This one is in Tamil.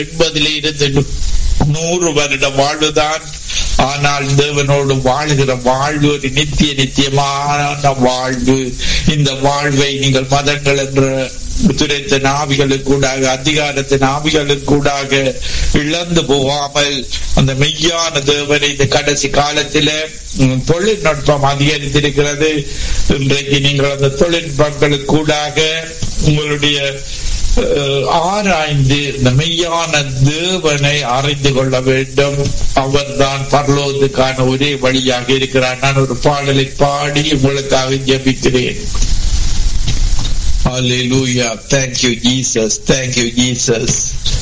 எண்பதிலே இருந்து நூறு வருட வாழ்வுதான் ஆனால் தேவனோடு வாழ்கிற வாழ்வு ஒரு நித்திய நித்தியமான வாழ்வு இந்த வாழ்வை நீங்கள் மதங்கள் என்ற துரைத்த நாவிகளுக்கூடாக அதிகாரத்தின் ஆவிகளுக்கூடாக இழந்து போகாமல் அந்த மெய்யான தேவனை இந்த கடைசி காலத்தில தொழில்நுட்பம் அதிகரித்திருக்கிறது இன்றைக்கு நீங்கள் அந்த தொழில்நுட்பங்களுக்கூடாக உங்களுடைய ஆராய்ந்து இந்த மெய்யான தேவனை அறிந்து கொள்ள வேண்டும் அவர்தான் பரலோகத்துக்கான ஒரே வழியாக இருக்கிறார் நான் ஒரு பாடலை பாடி உங்களுக்காக ஜபிக்கிறேன் Hallelujah. Thank you, Jesus. Thank you, Jesus.